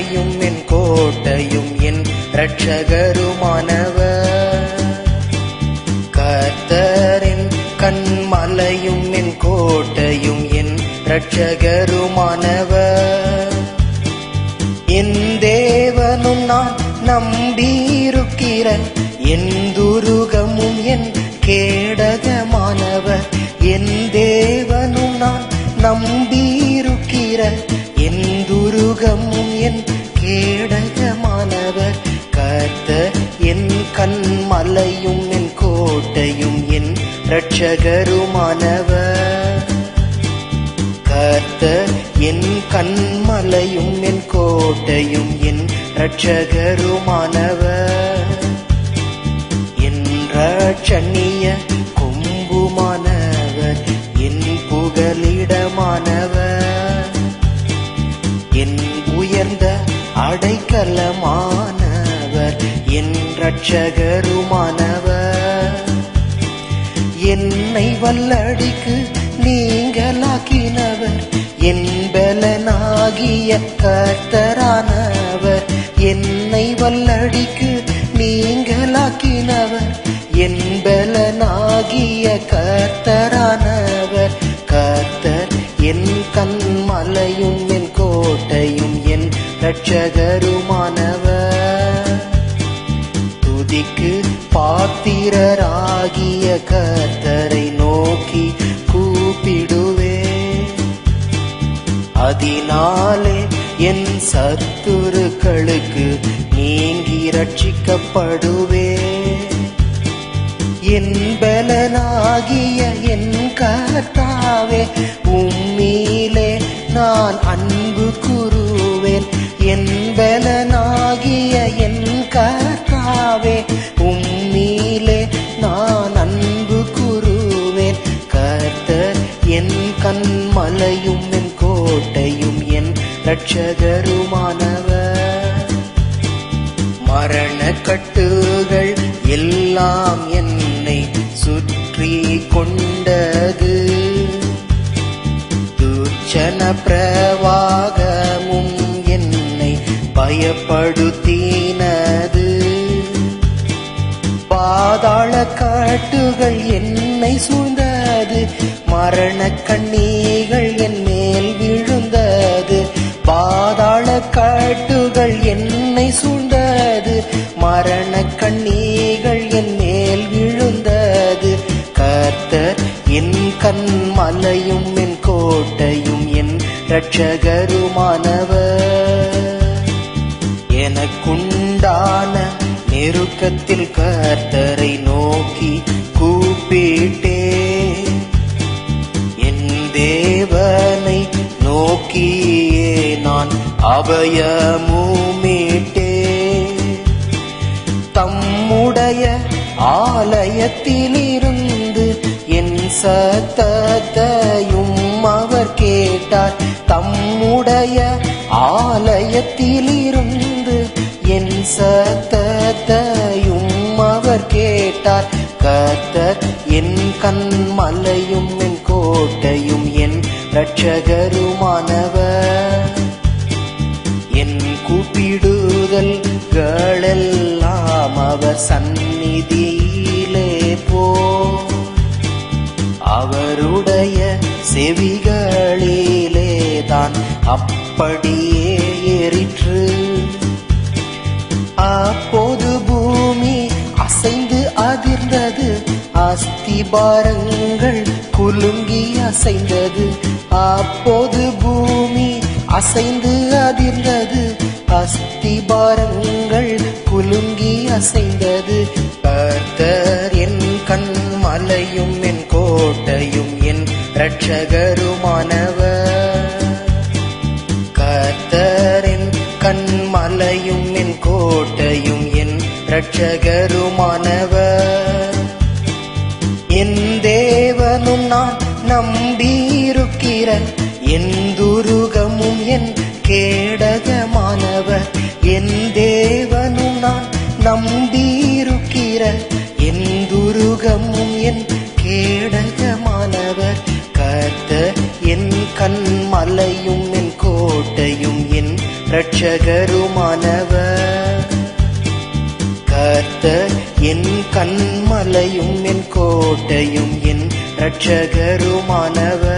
கண்மலையும் என் கோட்டையும் என் இரட்சகருமானவர் கர்த்தரின் கண்மலையும் என் கோட்டையும் என் இரட்சகருமானவர் என் தேவனும் நான் நம்பியிருக்கிற என் துருகமும் என் கேடகமானவர் என் தேவனும் நான் நம்பியிருக்கிற என் துருகமும் என் கேடகமானவர் கர்த்தர் என் கண்மலையும் என் கோட்டையும் என் இரட்சகருமானவர் கர்த்தர் என் கண்மலையும் என் கோட்டையும் என் இரட்சகருமானவர் என் ரட்சணிய கொம்புமானவர் என் புகலிடமானவர் என் உயர்ந்த அடைக்கலமானவர் என் இரட்சகருமானவர் என்னை வல்லடிக்கு நீங்களாக்கினவர் என் பலனாகிய கர்த்தரானவர் என்னை வல்லடிக்கு நீங்களாக்கினவர் என் பலனாகிய கர்த்தரானவர் கர்த்தர் என் கண்மலையும் என் கோட்டையும் என் இரட்சகருமானவர் துதிக்கு பாத்திரராகிய கர்த்தரை நோக்கி கூப்பிடுவே அதனாலே என் சத்துருக்களுக்கு நீங்கி ரட்சிக்கப்படுவே என் பலனாகிய என் கர்த்தாவே உம்மீலே நான் அன்பு கூறுவேன் என் பலனாகிய என் கர்த்தாவே உம்மீலே நான் அன்பு கூறுவேன் கர்த்தர் என் கண்மலையும் என் கோட்டையும் என் இரட்சகருமானவர் மரண கட்டுகள் எல்லாம் என்னை சுற்றி கொண்டது துச்சன பிரவாகமும் என்னை பயப்படுத்தினது பாதாள காட்டுகள் என்னை சூழ்ந்தது மரண கண்ணீகள் என் மேல் விழுந்தது பாதாள காட்டுகள் என்னை சூழ்ந்தது மரண கண்ணீகள் என் மேல் விழுந்தது கர்த்தர் என் கண்மலையும் என் கோட்டையும் என் இரட்சகருமானவர் எனக்குண்டான நெருக்கத்தில் கர்த்தரை நோக்கி கூப்பிட்டே என் தேவனை நோக்கியே நான் அபயமுமீட்டே தம்முடைய ஆலயத்திலிருந்து என் சத்தத்தையும் அவர் கேட்டார் தம்முடைய ஆலயத்திலிருந்து என் சத்தத்தையும் அவர் கேட்டார் கர்த்தர் என் கண்மலையும் என் கோட்டையும் என் இரட்சகருமானவர் என் கூப்பிடுதல்களெல்லாம் அவர் சந்நிதியிலே போ அவருடைய செவிகளிலே தான் அப்படியே ஏறிற்று அப்போது பூமி அசைந்து அதிர்ந்தது அஸ்திபாரங்கள் குலுங்கி அசைந்தது அப்போது பூமி அசைந்து அதிர்ந்தது அஸ்திபாரங்கள் குலுங்கி அசைந்தது கர்த்தர் என் கண்மலையும் என் கோட்டையும் என் இரட்சகருமானவர் கர்த்தரின் கண்மலையும் என் கோட்டையும் என் இரட்சகருமானவர் என் தேவனும் நான் நம்பியிருக்கிற என் துருகமும் என் கேடகமானவர் என் தேவனும் நான் நம்பியிருக்கிற என் துருகமும் என் கேடகமானவர் கர்த்தர் என் கண்மலையும் என் கோட்டையும் என் இரட்சகருமானவர் கர்த்தர் என் கண்மலையும் என் கோட்டையும் என் இரட்சகருமானவர்